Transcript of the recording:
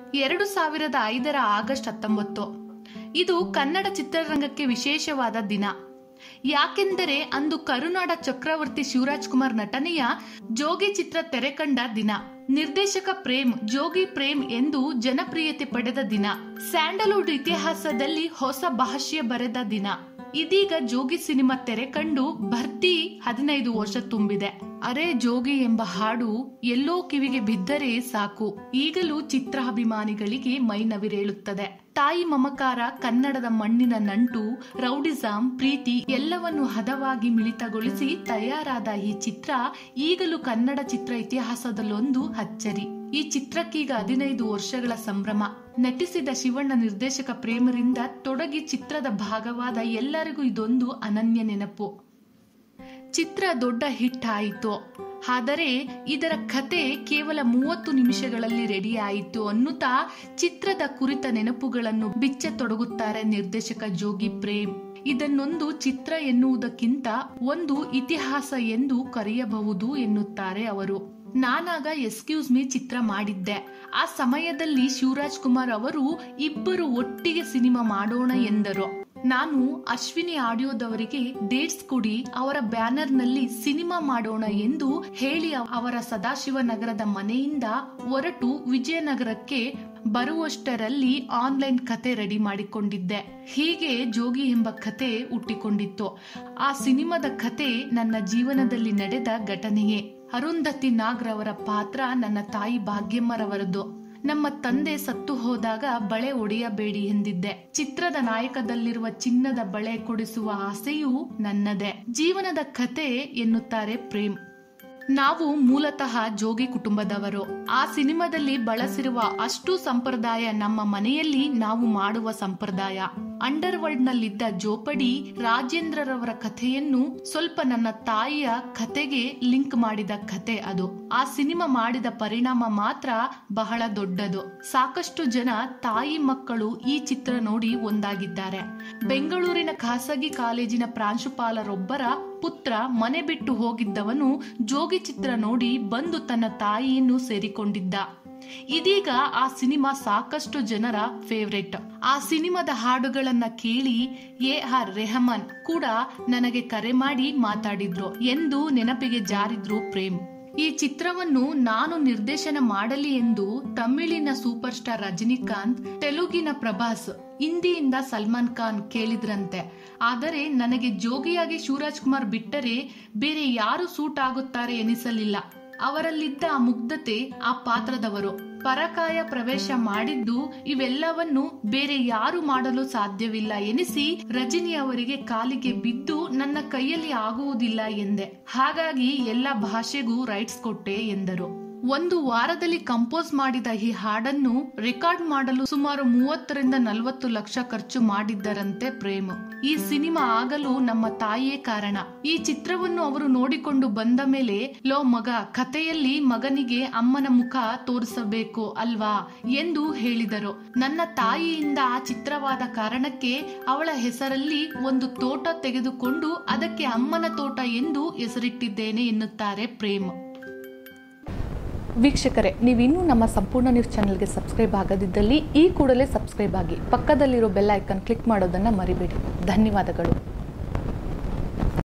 ಎರಡು ಸಾವಿರದ ಐದರ ಆಗಸ್ಟ್ ಹತ್ತೊಂಬತ್ತು ಇದು ಕನ್ನಡ ಚಿತ್ರರಂಗಕ್ಕೆ ವಿಶೇಷವಾದ ದಿನ ಯಾಕೆಂದರೆ ಅಂದು ಕರುನಾಡ ಚಕ್ರವರ್ತಿ ಶಿವರಾಜ್ ಕುಮಾರ್ ನಟನೆಯ ಜೋಗಿ ಚಿತ್ರ ತೆರೆಕಂಡ ದಿನ ನಿರ್ದೇಶಕ ಪ್ರೇಮ್ ಜೋಗಿ ಪ್ರೇಮ್ ಎಂದು ಜನಪ್ರಿಯತೆ ಪಡೆದ ದಿನ ಸ್ಯಾಂಡಲ್ವುಡ್ ಇತಿಹಾಸದಲ್ಲಿ ಹೊಸ ಭಾಷ್ಯ ಬರೆದ ದಿನ ಇದೀಗ ಜೋಗಿ ಸಿನಿಮಾ ತೆರೆ ಕಂಡು ಭರ್ತಿ ಹದಿನೈದು ವರ್ಷ ತುಂಬಿದೆ ಅರೆ ಜೋಗಿ ಎಂಬ ಹಾಡು ಎಲ್ಲೋ ಕಿವಿಗೆ ಬಿದ್ದರೆ ಸಾಕು ಈಗಲೂ ಚಿತ್ರಾಭಿಮಾನಿಗಳಿಗೆ ಮೈ ನವಿರೇಳುತ್ತದೆ ತಾಯಿ ಮಮಕಾರ ಕನ್ನಡದ ಮಣ್ಣಿನ ನಂಟು ರೌಡಿಸಂ ಪ್ರೀತಿ ಎಲ್ಲವನ್ನು ಹದವಾಗಿ ಮಿಳಿತಗೊಳಿಸಿ ತಯಾರಾದ ಈ ಚಿತ್ರ ಈಗಲೂ ಕನ್ನಡ ಚಿತ್ರ ಇತಿಹಾಸದಲ್ಲೊಂದು ಅಚ್ಚರಿ ಈ ಚಿತ್ರಕ್ಕೀಗ ಹದಿನೈದು ವರ್ಷಗಳ ಸಂಭ್ರಮ ನಟಿಸಿದ ಶಿವಣ್ಣ ನಿರ್ದೇಶಕ ಪ್ರೇಮರಿಂದ ತೊಡಗಿ ಚಿತ್ರದ ಭಾಗವಾದ ಎಲ್ಲರಿಗೂ ಇದೊಂದು ಅನನ್ಯ ನೆನಪು ಚಿತ್ರ ದೊಡ್ಡ ಹಿಟ್ ಆಯಿತು ಆದರೆ ಇದರ ಕತೆ ಕೇವಲ ಮೂವತ್ತು ನಿಮಿಷಗಳಲ್ಲಿ ರೆಡಿ ಆಯಿತು ಅನ್ನುತ್ತಾ ಚಿತ್ರದ ಕುರಿತ ನೆನಪುಗಳನ್ನು ಬಿಚ್ಚತೊಡಗುತ್ತಾರೆ ನಿರ್ದೇಶಕ ಜೋಗಿ ಪ್ರೇಮ್ ಇದನ್ನೊಂದು ಚಿತ್ರ ಎನ್ನುವುದಕ್ಕಿಂತ ಒಂದು ಇತಿಹಾಸ ಎಂದು ಕರೆಯಬಹುದು ಎನ್ನುತ್ತಾರೆ ಅವರು ನಾನಾಗ ಎಸ್ಕ್ಯೂಸ್ ಮೀ ಚಿತ್ರ ಮಾಡಿದ್ದೆ ಆ ಸಮಯದಲ್ಲಿ ಶಿವರಾಜ್ ಕುಮಾರ್ ಅವರು ಇಬ್ಬರು ಒಟ್ಟಿಗೆ ಸಿನಿಮಾ ಮಾಡೋಣ ಎಂದರು ನಾನು ಅಶ್ವಿನಿ ಆಡಿಯೋದವರಿಗೆ ಡೇಟ್ಸ್ ಕೊಡಿ ಅವರ ಬ್ಯಾನರ್ ನಲ್ಲಿ ಸಿನಿಮಾ ಮಾಡೋಣ ಎಂದು ಹೇಳಿ ಅವರ ಸದಾಶಿವನಗರದ ಮನೆಯಿಂದ ಹೊರಟು ವಿಜಯನಗರಕ್ಕೆ ಬರುವಷ್ಟರಲ್ಲಿ ಆನ್ಲೈನ್ ಕತೆ ರೆಡಿ ಮಾಡಿಕೊಂಡಿದ್ದೆ ಹೀಗೆ ಜೋಗಿ ಎಂಬ ಕತೆ ಹುಟ್ಟಿಕೊಂಡಿತ್ತು ಆ ಸಿನಿಮಾದ ಕತೆ ನನ್ನ ಜೀವನದಲ್ಲಿ ನಡೆದ ಘಟನೆಯೇ ಅರುಂಧತಿ ನಾಗ್ರವರ ಪಾತ್ರ ನನ್ನ ತಾಯಿ ಭಾಗ್ಯಮ್ಮರವರದು ನಮ್ಮ ತಂದೆ ಸತ್ತು ಹೋದಾಗ ಬಳೆ ಒಡೆಯಬೇಡಿ ಎಂದಿದ್ದೆ ಚಿತ್ರದ ನಾಯಕದಲ್ಲಿರುವ ಚಿನ್ನದ ಬಳೆ ಕೊಡಿಸುವ ಆಸೆಯೂ ನನ್ನದೇ ಜೀವನದ ಕತೆ ಎನ್ನುತ್ತಾರೆ ಪ್ರೇಮ್ ನಾವು ಮೂಲತಃ ಜೋಗಿ ಕುಟುಂಬದವರು ಆ ಸಿನಿಮಾದಲ್ಲಿ ಬಳಸಿರುವ ಅಷ್ಟು ಸಂಪ್ರದಾಯ ನಮ್ಮ ಮನೆಯಲ್ಲಿ ನಾವು ಮಾಡುವ ಸಂಪ್ರದಾಯ ಅಂಡರ್ ವರ್ಲ್ಡ್ ನಲ್ಲಿದ್ದ ಜೋಪಡಿ ರಾಜೇಂದ್ರರವರ ಕಥೆಯನ್ನು ಸ್ವಲ್ಪ ನನ್ನ ತಾಯಿಯ ಕತೆಗೆ ಲಿಂಕ್ ಮಾಡಿದ ಕತೆ ಅದು ಆ ಸಿನಿಮಾ ಮಾಡಿದ ಪರಿಣಾಮ ಮಾತ್ರ ಬಹಳ ದೊಡ್ಡದು ಸಾಕಷ್ಟು ಜನ ತಾಯಿ ಮಕ್ಕಳು ಈ ಚಿತ್ರ ನೋಡಿ ಒಂದಾಗಿದ್ದಾರೆ ಬೆಂಗಳೂರಿನ ಖಾಸಗಿ ಕಾಲೇಜಿನ ಪ್ರಾಂಶುಪಾಲರೊಬ್ಬರ ಪುತ್ರ ಮನೆ ಬಿಟ್ಟು ಹೋಗಿದ್ದವನು ಜೋಗಿ ಚಿತ್ರ ನೋಡಿ ಬಂದು ತನ್ನ ತಾಯಿಯನ್ನು ಸೇರಿಕೊಂಡಿದ್ದ ಇದೀಗ ಆ ಸಿನಿಮಾ ಸಾಕಷ್ಟು ಜನರ ಫೇವ್ರೆಟ್ ಆ ಸಿನಿಮಾದ ಹಾಡುಗಳನ್ನ ಕೇಳಿ ಎ ಆರ್ ರೆಹಮಾನ್ ಕೂಡ ನನಗೆ ಕರೆ ಮಾಡಿ ಮಾತಾಡಿದ್ರು ಎಂದು ನೆನಪಿಗೆ ಜಾರಿದ್ರು ಪ್ರೇಮ್ ಈ ಚಿತ್ರವನ್ನು ನಾನು ನಿರ್ದೇಶನ ಮಾಡಲಿ ಎಂದು ತಮಿಳಿನ ಸೂಪರ್ ಸ್ಟಾರ್ ರಜನಿಕಾಂತ್ ತೆಲುಗಿನ ಪ್ರಭಾಸ್ ಹಿಂದಿಯಿಂದ ಸಲ್ಮಾನ್ ಖಾನ್ ಕೇಳಿದ್ರಂತೆ ಆದರೆ ನನಗೆ ಜೋಗಿಯಾಗಿ ಶಿವರಾಜ್ ಕುಮಾರ್ ಬಿಟ್ಟರೆ ಬೇರೆ ಯಾರು ಸೂಟ್ ಆಗುತ್ತಾರೆ ಎನಿಸಲಿಲ್ಲ ಅವರಲ್ಲಿದ್ದ ಆ ಮುಗ್ಧತೆ ಆ ಪಾತ್ರದವರು ಪರಕಾಯ ಪ್ರವೇಶ ಮಾಡಿದ್ದು ಇವೆಲ್ಲವನ್ನು ಬೇರೆ ಯಾರು ಮಾಡಲು ಸಾಧ್ಯವಿಲ್ಲ ಎನಿಸಿ ರಜನಿ ಅವರಿಗೆ ಕಾಲಿಗೆ ಬಿದ್ದು ನನ್ನ ಕೈಯಲ್ಲಿ ಆಗುವುದಿಲ್ಲ ಎಂದೆ ಹಾಗಾಗಿ ಎಲ್ಲ ಭಾಷೆಗೂ ರೈಟ್ಸ್ ಕೊಟ್ಟೆ ಎಂದರು ಒಂದು ವಾರದಲ್ಲಿ ಕಂಪೋಸ್ ಮಾಡಿದ ಈ ಹಾಡನ್ನು ರೆಕಾರ್ಡ್ ಮಾಡಲು ಸುಮಾರು ಮೂವತ್ತರಿಂದ ನಲವತ್ತು ಲಕ್ಷ ಖರ್ಚು ಮಾಡಿದ್ದರಂತೆ ಪ್ರೇಮ್ ಈ ಸಿನಿಮಾ ಆಗಲು ನಮ್ಮ ತಾಯಿಯೇ ಕಾರಣ ಈ ಚಿತ್ರವನ್ನು ಅವರು ನೋಡಿಕೊಂಡು ಬಂದ ಮೇಲೆ ಲೋ ಮಗ ಕಥೆಯಲ್ಲಿ ಮಗನಿಗೆ ಅಮ್ಮನ ಮುಖ ತೋರಿಸಬೇಕು ಅಲ್ವಾ ಎಂದು ಹೇಳಿದರು ನನ್ನ ತಾಯಿಯಿಂದ ಆ ಚಿತ್ರವಾದ ಕಾರಣಕ್ಕೆ ಅವಳ ಹೆಸರಲ್ಲಿ ಒಂದು ತೋಟ ತೆಗೆದುಕೊಂಡು ಅದಕ್ಕೆ ಅಮ್ಮನ ತೋಟ ಎಂದು ಹೆಸರಿಟ್ಟಿದ್ದೇನೆ ಎನ್ನುತ್ತಾರೆ ಪ್ರೇಮ್ ವೀಕ್ಷಕರೇ ನೀವಿನ್ನೂ ನಮ್ಮ ಸಂಪೂರ್ಣ ನ್ಯೂಸ್ ಚಾನೆಲ್ಗೆ ಸಬ್ಸ್ಕ್ರೈಬ್ ಆಗದಿದ್ದಲ್ಲಿ ಈ ಕೂಡಲೇ ಸಬ್ಸ್ಕ್ರೈಬ್ ಆಗಿ ಪಕ್ಕದಲ್ಲಿರೋ ಬೆಲ್ ಐಕನ್ ಕ್ಲಿಕ್ ಮಾಡೋದನ್ನು ಮರಿಬೇಡಿ ಧನ್ಯವಾದಗಳು